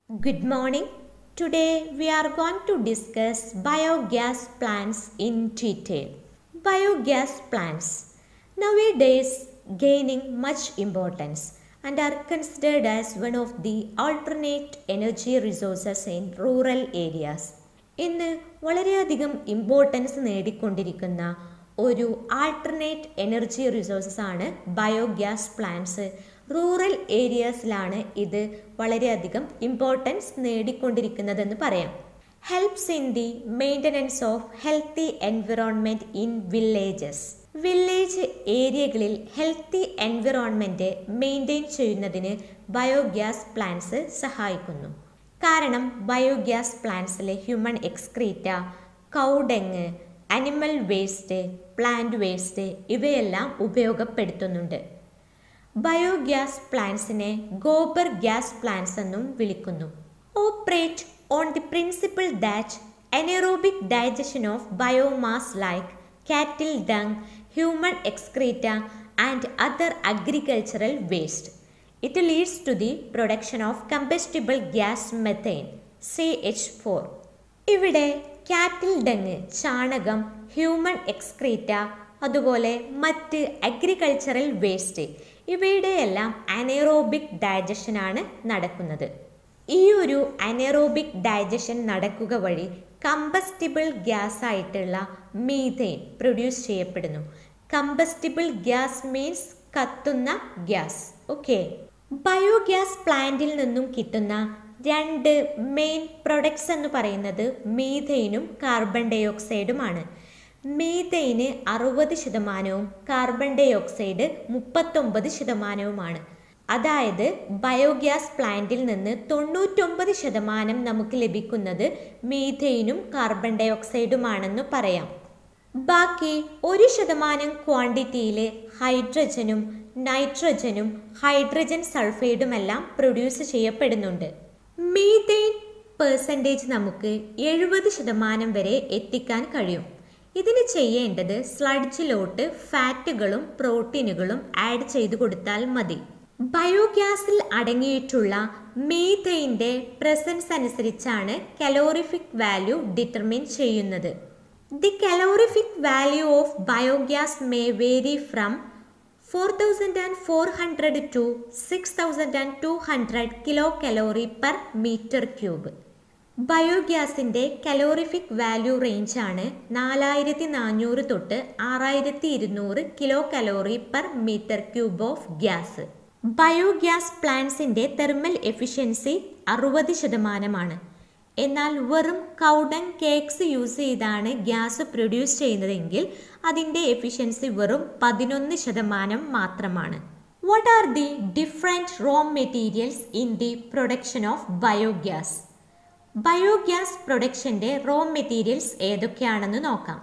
Good morning. Today we are going to discuss biogas plants in detail. Biogas plants nowadays gaining much importance and are considered as one of the alternate energy resources in rural areas. ഇന്ന് വളരെയധികം importance നേടിക്കൊണ്ടിരിക്കുന്ന ഒരു alternate energy resources ആണ് biogas plants rural ഏരിയാസിലാണ് ഇത് വളരെയധികം importance നേടിക്കൊണ്ടിരിക്കുന്നതെന്ന് പറയാം helps in the maintenance of healthy environment in villages village ഏരിയകളിൽ ഹെൽത്തി എൻവിറോൺമെൻറ്റ് മെയിൻറ്റെയിൻ ചെയ്യുന്നതിന് ബയോഗ്യാസ് പ്ലാന്റ്സ് സഹായിക്കുന്നു കാരണം ബയോഗ്യാസ് പ്ലാന്റ്സിലെ human excreta cow dung animal waste plant waste ഇവയെല്ലാം ഉപയോഗപ്പെടുത്തുന്നുണ്ട് ബയോഗ്യാസ് പ്ലാന്റ്സിനെ ഗോബർ ഗ്യാസ് പ്ലാന്റ്സ് എന്നും വിളിക്കുന്നു operate on the principle that anaerobic digestion of biomass like cattle dung human excreta and other agricultural waste it leads to the production of combustible gas methane C H four ഇവിടെ cattle dung ചാണകം human excreta അതുപോലെ മറ്റ് agricultural waste ഇവയുടെയെല്ലാം anaerobic ഡൈജഷനാണ് നടക്കുന്നത് ഈ ഒരു anaerobic digestion നടക്കുക വഴി കമ്പസ്റ്റിബിൾ ഗ്യാസ് ആയിട്ടുള്ള മീഥെയിൻ പ്രൊഡ്യൂസ് ചെയ്യപ്പെടുന്നു കമ്പസ്റ്റിബിൾ ഗ്യാസ് മീൻസ് കത്തുന്ന ഗ്യാസ് ഓക്കെ ബയോഗ്യാസ് പ്ലാന്റിൽ നിന്നും കിട്ടുന്ന രണ്ട് മെയിൻ പ്രൊഡക്ട്സ് എന്ന് പറയുന്നത് മീഥെയിനും കാർബൺ ഡൈ ഓക്സൈഡുമാണ് മീഥെയിന് അറുപത് ശതമാനവും കാർബൺ ഡൈ ഓക്സൈഡ് മുപ്പത്തൊമ്പത് ശതമാനവുമാണ് അതായത് ബയോഗ്യാസ് പ്ലാന്റിൽ നിന്ന് തൊണ്ണൂറ്റൊമ്പത് ശതമാനം നമുക്ക് ലഭിക്കുന്നത് മീഥെയിനും കാർബൺ ഡൈ ഓക്സൈഡുമാണെന്ന് പറയാം ബാക്കി ഒരു ശതമാനം ക്വാണ്ടിറ്റിയിൽ ഹൈഡ്രജനും നൈട്രജനും ഹൈഡ്രജൻ സൾഫൈഡുമെല്ലാം പ്രൊഡ്യൂസ് ചെയ്യപ്പെടുന്നുണ്ട് മീഥെയിൻ പേഴ്സൻറ്റേജ് നമുക്ക് എഴുപത് ശതമാനം വരെ എത്തിക്കാൻ കഴിയും ഇതിന് ചെയ്യേണ്ടത് സ്ലഡ്ജിലോട്ട് ഫാറ്റുകളും പ്രോട്ടീനുകളും ആഡ് ചെയ്തു കൊടുത്താൽ മതി ബയോഗ്യാസിൽ അടങ്ങിയിട്ടുള്ള മീഥെയിൻ്റെ പ്രസൻസ് അനുസരിച്ചാണ് കലോറിഫിക് വാല്യൂ ഡിറ്റർമിൻ ചെയ്യുന്നത് the calorific value of biogas may vary from four thousand and four hundred to six thousand and two hundred kilo calorie per metre cube ബയോഗ്യാസിൻ്റെ കലോറിഫിക് വാല്യൂ റേഞ്ചാണ് നാലായിരത്തി നാനൂറ് തൊട്ട് ആറായിരത്തി ഇരുന്നൂറ് kilo calorie per metre cube of gas biogas പ്ലാന്റ്സിൻ്റെ thermal efficiency അറുപത് ശതമാനമാണ് എന്നാൽ വെറും കൗഡങ് കേക്ക്സ് യൂസ് ചെയ്താണ് ഗ്യാസ് പ്രൊഡ്യൂസ് ചെയ്യുന്നതെങ്കിൽ അതിൻ്റെ എഫിഷ്യൻസി വെറും പതിനൊന്ന് ശതമാനം മാത്രമാണ് what are the different raw materials in the production of biogas biogas പ്രൊഡക്ഷൻ്റെ റോ മെറ്റീരിയൽസ് ഏതൊക്കെയാണെന്ന് നോക്കാം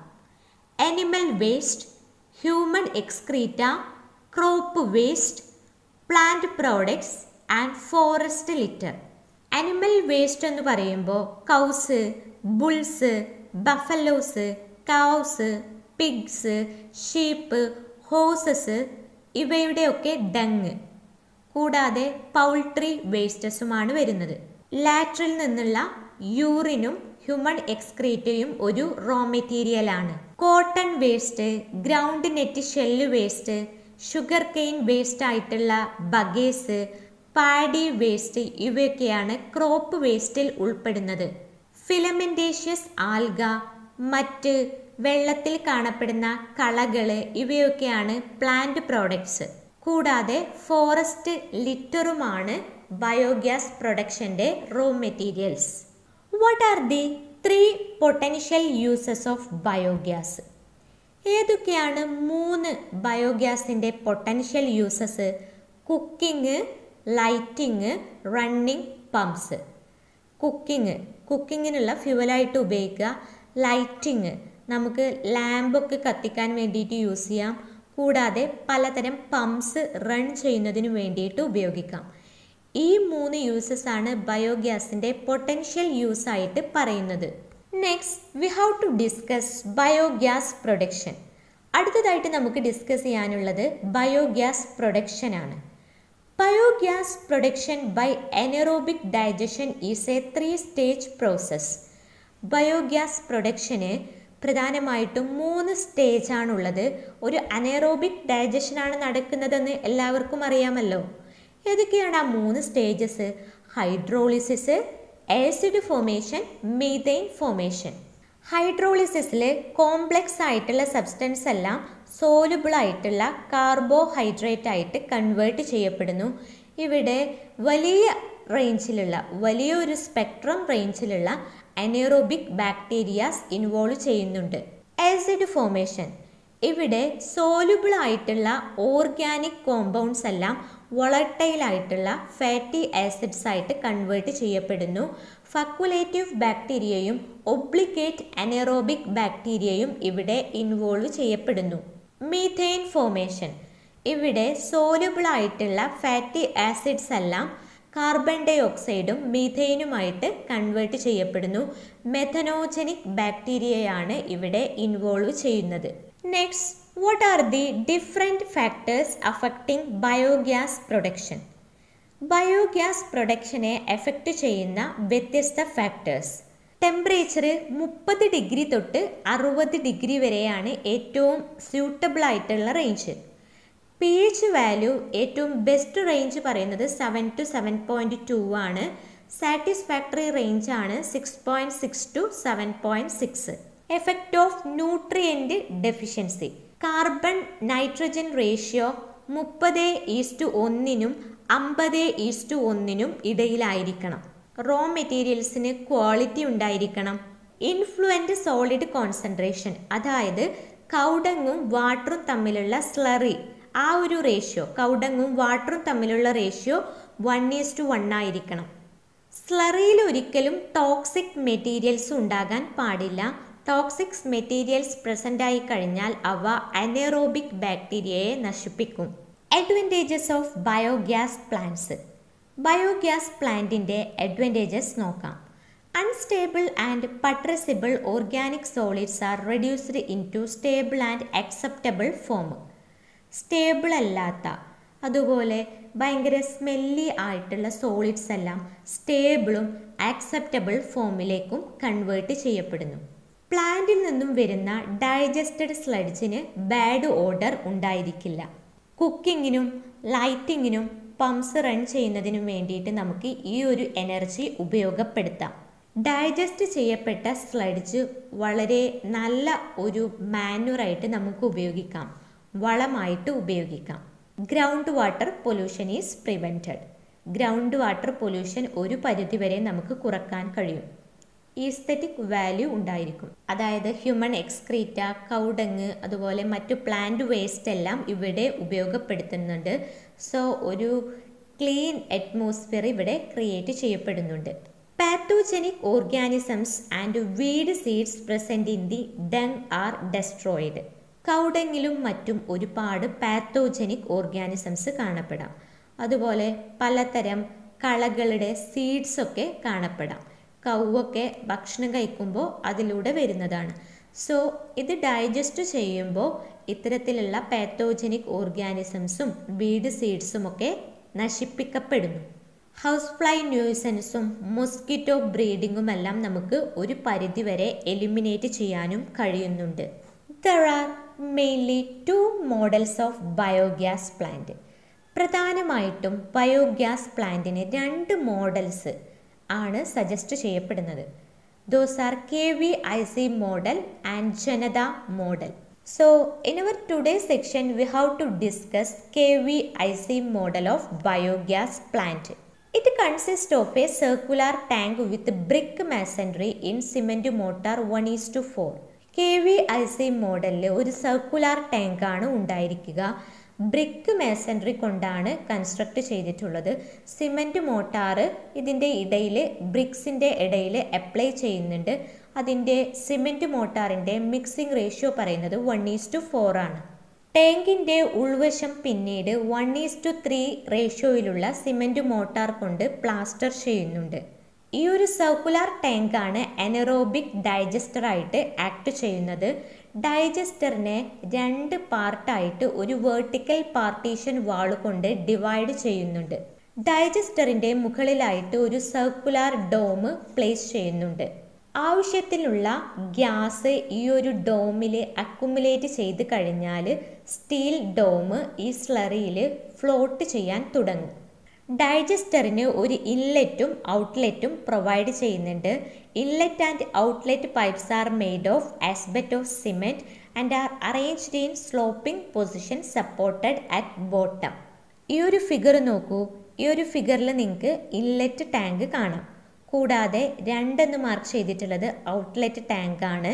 animal waste human excreta crop waste plant products and forest litter animal waste എന്ന് പറയുമ്പോൾ cows bulls buffaloes cows pigs sheep horses ഇവയുടെയൊക്കെ dung കൂടാതെ poultry വേസ്റ്റസുമാണ് വരുന്നത് ലാറ്ററിൽ നിന്നുള്ള യൂറിനും ഹ്യൂമൻ എക്സ്ക്രീറ്റയും ഒരു റോ മെറ്റീരിയലാണ് cotton waste groundnut shell waste sugarcane waste ആയിട്ടുള്ള ബഗേസ് പാഡി വേസ്റ്റ് ഇവയൊക്കെയാണ് ക്രോപ്പ് വേസ്റ്റിൽ ഉൾപ്പെടുന്നത് ഫിലമെൻറ്റേഷ്യസ് ആൽഗ മറ്റ് വെള്ളത്തിൽ കാണപ്പെടുന്ന കളകള് ഇവയൊക്കെയാണ് പ്ലാന്റ് പ്രോഡക്ട്സ് കൂടാതെ ഫോറസ്റ്റ് ലിറ്ററുമാണ് ബയോഗ്യാസ് പ്രൊഡക്ഷൻ്റെ raw materials what are the three potential uses of biogas ഏതൊക്കെയാണ് മൂന്ന് ബയോഗ്യാസിൻ്റെ potential uses cooking lighting running pumps cooking കുക്കിങ്ങിനുള്ള ഫ്യൂവലായിട്ട് ഉപയോഗിക്കുക ലൈറ്റിങ് നമുക്ക് ലാമ്പൊക്കെ കത്തിക്കാൻ വേണ്ടിയിട്ട് യൂസ് ചെയ്യാം കൂടാതെ പലതരം പമ്പ്സ് റൺ ചെയ്യുന്നതിന് വേണ്ടിയിട്ട് ഉപയോഗിക്കാം ഈ മൂന്ന് യൂസസ് ആണ് ബയോഗ്യാസിൻ്റെ പൊട്ടൻഷ്യൽ യൂസ് ആയിട്ട് പറയുന്നത് next we have to discuss biogas production അടുത്തതായിട്ട് നമുക്ക് ഡിസ്കസ് ചെയ്യാനുള്ളത് ബയോഗ്യാസ് പ്രൊഡക്ഷൻ ആണ് biogas production by anaerobic digestion is a three stage process biogas പ്രൊഡക്ഷന് പ്രധാനമായിട്ടും മൂന്ന് സ്റ്റേജാണുള്ളത് ഒരു അനേറോബിക് ഡൈജഷനാണ് നടക്കുന്നതെന്ന് എല്ലാവർക്കും അറിയാമല്ലോ ഏതൊക്കെയാണ് ആ മൂന്ന് stages hydrolysis acid formation methane formation ഹൈഡ്രോളിസിസിൽ കോംപ്ലക്സ് ആയിട്ടുള്ള സബ്സ്റ്റൻസ് എല്ലാം സോലുബിൾ ആയിട്ടുള്ള കാർബോഹൈഡ്രേറ്റ് ആയിട്ട് കൺവേർട്ട് ചെയ്യപ്പെടുന്നു ഇവിടെ വലിയ റേഞ്ചിലുള്ള വലിയൊരു സ്പെക്ട്രം റേഞ്ചിലുള്ള അനേറോബിക് ബാക്ടീരിയാസ് ഇൻവോൾവ് ചെയ്യുന്നുണ്ട് ആസിഡ് ഫോമേഷൻ ഇവിടെ സോലുബിൾ ആയിട്ടുള്ള ഓർഗാനിക് കോമ്പൗണ്ട്സ് എല്ലാം വളട്ടൈൽ ആയിട്ടുള്ള ഫാറ്റി ആസിഡ്സ് ആയിട്ട് കൺവേർട്ട് ചെയ്യപ്പെടുന്നു ഫക്കുലേറ്റീവ് ബാക്ടീരിയയും ഒബ്ലിഗേറ്റ് അനേറോബിക് ബാക്ടീരിയയും ഇവിടെ ഇൻവോൾവ് ചെയ്യപ്പെടുന്നു മീഥെയിൻ ഫോമേഷൻ ഇവിടെ സോലുബിൾ ആയിട്ടുള്ള ഫാറ്റി ആസിഡ്സ് എല്ലാം കാർബൺ ഡൈ ഓക്സൈഡും മീഥെയിനുമായിട്ട് കൺവേർട്ട് ചെയ്യപ്പെടുന്നു മെഥനോജനിക് ബാക്ടീരിയയാണ് ഇവിടെ ഇൻവോൾവ് ചെയ്യുന്നത് next what are the different factors affecting biogas production biogas പ്രൊഡക്ഷനെ എഫക്റ്റ് ചെയ്യുന്ന വ്യത്യസ്ത ഫാക്ടേഴ്സ് ടെമ്പറേച്ചർ മുപ്പത് ഡിഗ്രി തൊട്ട് അറുപത് ഡിഗ്രി വരെയാണ് ഏറ്റവും സ്യൂട്ടബിൾ ആയിട്ടുള്ള റേഞ്ച് പി എച്ച് വാല്യൂ ഏറ്റവും ബെസ്റ്റ് റേഞ്ച് പറയുന്നത് seven to seven point two ആണ് സാറ്റിസ്ഫാക്ടറി റേഞ്ച് ആണ് six point six to seven point six effect of nutrient deficiency carbon nitrogen ratio മുപ്പത് ഈസ്റ്റു ഒന്നിനും അമ്പത് ഈസ്റ്റു ഒന്നിനും ഇടയിലായിരിക്കണം റോ മെറ്റീരിയൽസിന് ക്വാളിറ്റി ഉണ്ടായിരിക്കണം ഇൻഫ്ലുവൻ്റ് സോളിഡ് കോൺസെൻട്രേഷൻ അതായത് കൗഡങ്ങും വാട്ടറും തമ്മിലുള്ള സ്ലറി ആ ഒരു റേഷ്യോ കൗഡങ്ങും വാട്ടറും തമ്മിലുള്ള ratio one is to one ആയിരിക്കണം സ്ലറിയിൽ ഒരിക്കലും ടോക്സിക് മെറ്റീരിയൽസ് ഉണ്ടാകാൻ പാടില്ല ടോക്സിക്സ് മെറ്റീരിയൽസ് പ്രസൻ്റ് ആയി കഴിഞ്ഞാൽ അവ അനേറോബിക് ബാക്ടീരിയയെ നശിപ്പിക്കും advantages of biogas plants biogas പ്ലാന്റിൻ്റെ അഡ്വാൻറ്റേജസ് നോക്കാം unstable and putrescible organic solids are reduced into stable and acceptable form stable അല്ലാത്ത അതുപോലെ ഭയങ്കര സ്മെല്ലി ആയിട്ടുള്ള സോളിഡ്സ് എല്ലാം സ്റ്റേബിളും ആക്സെപ്റ്റബിൾ ഫോമിലേക്കും കൺവേർട്ട് ചെയ്യപ്പെടുന്നു പ്ലാന്റിൽ നിന്നും വരുന്ന ഡൈജസ്റ്റഡ് സ്ലഡ്ജിന് ബാഡ് ഓർഡർ ഉണ്ടായിരിക്കില്ല കുക്കിങ്ങിനും ലൈറ്റിങ്ങിനും പമ്പ്സ് റൺ ചെയ്യുന്നതിനും വേണ്ടിയിട്ട് നമുക്ക് ഈ ഒരു എനർജി ഉപയോഗപ്പെടുത്താം ഡൈജസ്റ്റ് ചെയ്യപ്പെട്ട സ്ലഡ്ജ് വളരെ നല്ല ഒരു മാനുവറായിട്ട് നമുക്ക് ഉപയോഗിക്കാം വളമായിട്ട് ഉപയോഗിക്കാം ground water pollution is prevented ground water pollution ഒരു പരിധിവരെ നമുക്ക് കുറക്കാൻ കഴിയും ഈസ്തറ്റിക് വാല്യൂ ഉണ്ടായിരിക്കും അതായത് ഹ്യൂമൻ എക്സ്ക്രീറ്റ കൗഡങ് അതുപോലെ മറ്റു പ്ലാന്റ് വേസ്റ്റ് എല്ലാം ഇവിടെ ഉപയോഗപ്പെടുത്തുന്നുണ്ട് സോ ഒരു ക്ലീൻ അറ്റ്മോസ്ഫിയർ ഇവിടെ ക്രിയേറ്റ് ചെയ്യപ്പെടുന്നുണ്ട് pathogenic organisms and weed seeds present in the dung are destroyed കൗഡങ്ങിലും മറ്റും ഒരുപാട് പാത്തോജനിക് ഓർഗാനിസംസ് കാണപ്പെടാം അതുപോലെ പലതരം കളകളുടെ സീഡ്സ് ഒക്കെ കാണപ്പെടാം കൗവൊക്കെ ഭക്ഷണം കഴിക്കുമ്പോൾ അതിലൂടെ വരുന്നതാണ് സോ ഇത് ഡൈജസ്റ്റ് ചെയ്യുമ്പോൾ ഇത്തരത്തിലുള്ള പാത്തോജനിക് ഓർഗാനിസംസും വീഡ് സീഡ്സും ഒക്കെ നശിപ്പിക്കപ്പെടുന്നു ഹൗസ് ഫ്ലൈ ന്യൂസൻസും മൊസ്കിറ്റോ ബ്രീഡിങ്ങും എല്ലാം നമുക്ക് ഒരു പരിധിവരെ എലിമിനേറ്റ് ചെയ്യാനും കഴിയുന്നുണ്ട് there are mainly two models of biogas plant പ്രധാനമായിട്ടും ബയോഗ്യാസ് പ്ലാന്റിന് രണ്ട് മോഡൽസ് ആണ് സജസ്റ്റ് ചെയ്യപ്പെടുന്നത് those are K V I C model and Janata model so in our today section we have to discuss K V I C model of biogas plant it consist of a circular tank with brick masonry in cement mortar one is to four K V I C മോഡലിൽ ഒരു circular ടാങ്കാണ് ഉണ്ടായിരിക്കുക brick masonry കൊണ്ടാണ് construct ചെയ്തിട്ടുള്ളത് cement മോട്ടാറ് ഇതിൻ്റെ ഇടയിൽ ബ്രിക്സിൻ്റെ ഇടയിൽ അപ്ലൈ ചെയ്യുന്നുണ്ട് അതിൻ്റെ സിമൻറ്റ് മോട്ടാറിൻ്റെ മിക്സിംഗ് റേഷ്യോ പറയുന്നത് വൺ ഈസ് ടു ഫോർ ആണ് ടാങ്കിൻ്റെ ഉൾവശം പിന്നീട് വൺ ഈസ് ടു ത്രീ റേഷ്യോയിലുള്ള സിമൻറ്റ് മോട്ടാർ കൊണ്ട് പ്ലാസ്റ്റർ ചെയ്യുന്നുണ്ട് ഈ ഒരു സർക്കുലാർ ടാങ്കാണ് എനറോബിക് ഡൈജസ്റ്ററായിട്ട് ആക്ട് ചെയ്യുന്നത് ഡൈജസ്റ്ററിനെ രണ്ട് പാർട്ടായിട്ട് ഒരു വേർട്ടിക്കൽ പാർട്ടീഷൻ വാള് കൊണ്ട് ഡിവൈഡ് ചെയ്യുന്നുണ്ട് ഡൈജസ്റ്ററിൻ്റെ മുകളിലായിട്ട് ഒരു സർക്കുലാർ ഡോം പ്ലേസ് ചെയ്യുന്നുണ്ട് ആവശ്യത്തിനുള്ള ഗ്യാസ് ഈ ഒരു ഡോമിൽ അക്കുമുലേറ്റ് ചെയ്ത് കഴിഞ്ഞാൽ സ്റ്റീൽ ഡോം ഈ സ്ലറിയിൽ ഫ്ലോട്ട് ചെയ്യാൻ തുടങ്ങും ഡൈജസ്റ്ററിന് ഒരു ഇൻലെറ്റും ഔട്ട്ലെറ്റും പ്രൊവൈഡ് ചെയ്യുന്നുണ്ട് inlet and outlet pipes are made of asbestos of cement and are arranged in sloping position supported at bottom ഈ ഒരു ഫിഗർ നോക്കൂ ഈ ഒരു ഫിഗറിൽ നിങ്ങൾക്ക് ഇൻലെറ്റ് ടാങ്ക് കാണാം കൂടാതെ രണ്ടെന്ന് മാർക്ക് ചെയ്തിട്ടുള്ളത് ഔട്ട്ലെറ്റ് ടാങ്കാണ്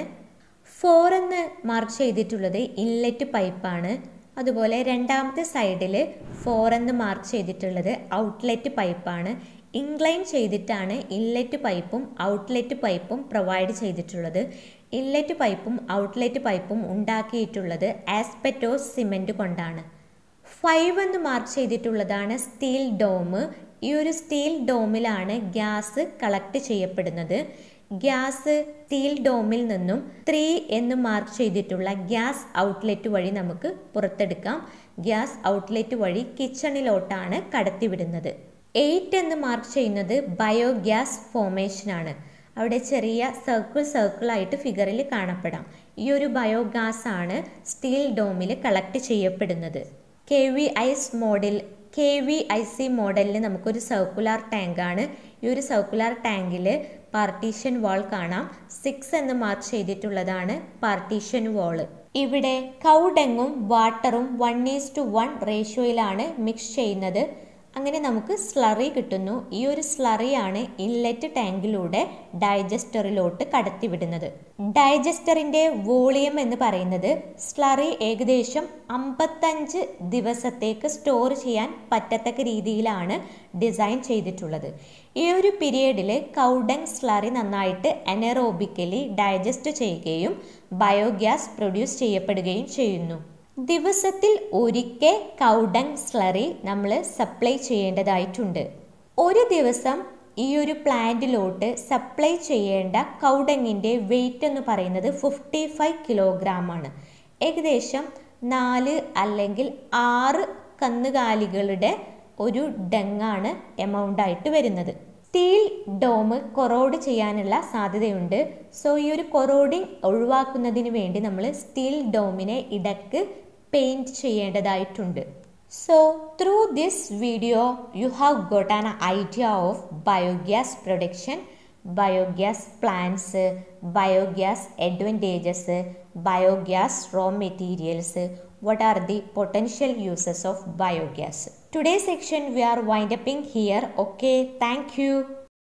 ഫോർ എന്ന് മാർക്ക് ചെയ്തിട്ടുള്ളത് ഇൻലെറ്റ് പൈപ്പാണ് അതുപോലെ രണ്ടാമത്തെ സൈഡിൽ ഫോർ എന്ന് മാർക്ക് ചെയ്തിട്ടുള്ളത് ഔട്ട്ലെറ്റ് പൈപ്പാണ് ഇൻക്ലൈൻ ചെയ്തിട്ടാണ് ഇൻലെറ്റ് പൈപ്പും ഔട്ട്ലെറ്റ് പൈപ്പും പ്രൊവൈഡ് ചെയ്തിട്ടുള്ളത് ഇൻലെറ്റ് പൈപ്പും ഔട്ട്ലെറ്റ് പൈപ്പും ഉണ്ടാക്കിയിട്ടുള്ളത് ആസ്പെറ്റോസ് സിമെൻറ്റ് കൊണ്ടാണ് ഫൈവ് എന്ന് മാർക്ക് ചെയ്തിട്ടുള്ളതാണ് സ്റ്റീൽ ഡോം ഈ ഒരു സ്റ്റീൽ ഡോമിലാണ് ഗ്യാസ് കളക്ട് ചെയ്യപ്പെടുന്നത് ഗ്യാസ് സ്റ്റീൽ ഡോമിൽ നിന്നും ത്രീ എന്ന് മാർക്ക് ചെയ്തിട്ടുള്ള ഗ്യാസ് ഔട്ട്ലെറ്റ് വഴി നമുക്ക് പുറത്തെടുക്കാം ഗ്യാസ് ഔട്ട്ലെറ്റ് വഴി കിച്ചണിലോട്ടാണ് കടത്തിവിടുന്നത് എയ്റ്റ് എന്ന് മാർക്ക് ചെയ്യുന്നത് ബയോഗ്യാസ് ഫോമേഷനാണ് അവിടെ ചെറിയ സർക്കിൾ സർക്കിളായിട്ട് ഫിഗറിൽ കാണപ്പെടാം ഈ ഒരു ബയോഗ്യാസ് ആണ് സ്റ്റീൽ ഡോമിൽ കളക്ട് ചെയ്യപ്പെടുന്നത് K V I C model K V I C മോഡലിൽ നമുക്കൊരു സർക്കുലാർ ടാങ്കാണ് ഈ ഒരു സർക്കുലാർ ടാങ്കിൽ പാർട്ടീഷൻ വാൾ കാണാം സിക്സ് എന്ന് മാർക്ക് ചെയ്തിട്ടുള്ളതാണ് പാർട്ടീഷൻ വാള് ഇവിടെ കൗഡങ്ങും വാട്ടറും വൺ ഈസ് ടു വൺ റേഷ്യോയിലാണ് മിക്സ് ചെയ്യുന്നത് അങ്ങനെ നമുക്ക് സ്ലറി കിട്ടുന്നു ഈ ഒരു സ്ലറിയാണ് ഇൻലെറ്റ് ടാങ്കിലൂടെ ഡൈജസ്റ്ററിലോട്ട് കടത്തിവിടുന്നത് ഡൈജസ്റ്ററിൻ്റെ വോളിയം എന്ന് പറയുന്നത് സ്ലറി ഏകദേശം അമ്പത്തഞ്ച് ദിവസത്തേക്ക് സ്റ്റോർ ചെയ്യാൻ പറ്റത്തക്ക രീതിയിലാണ് ഡിസൈൻ ചെയ്തിട്ടുള്ളത് ഈ ഒരു പീരിയഡിൽ കൗഡങ് സ്ലറി നന്നായിട്ട് എനറോബിക്കലി ഡൈജസ്റ്റ് ചെയ്യുകയും ബയോഗ്യാസ് പ്രൊഡ്യൂസ് ചെയ്യപ്പെടുകയും ചെയ്യുന്നു ദിവസത്തിൽ ഒരിക്കൽ കൗഡങ് സ്ലറി നമ്മൾ സപ്ലൈ ചെയ്യേണ്ടതായിട്ടുണ്ട് ഒരു ദിവസം ഈ ഒരു പ്ലാന്റിലോട്ട് സപ്ലൈ ചെയ്യേണ്ട കൗഡങ്ങിൻ്റെ വെയിറ്റ് എന്ന് പറയുന്നത് ഫിഫ്റ്റി ഫൈവ് കിലോഗ്രാം ആണ് ഏകദേശം നാല് അല്ലെങ്കിൽ ആറ് കന്നുകാലികളുടെ ഒരു ഡങ്ങാണ് എമൗണ്ട് ആയിട്ട് വരുന്നത് സ്റ്റീൽ ഡോം കൊറോഡ് ചെയ്യാനുള്ള സാധ്യതയുണ്ട് സോ ഈ ഒരു കൊറോഡിങ് ഒഴിവാക്കുന്നതിന് വേണ്ടി നമ്മൾ സ്റ്റീൽ ഡോമിനെ ഇടക്ക് പെയിൻറ്റ് ചെയ്യേണ്ടതായിട്ടുണ്ട് So through this video you have got an idea of biogas production, biogas plants, biogas advantages, biogas raw materials, what are the potential uses of biogas. Today's section we are wind upping here. Okay, thank you.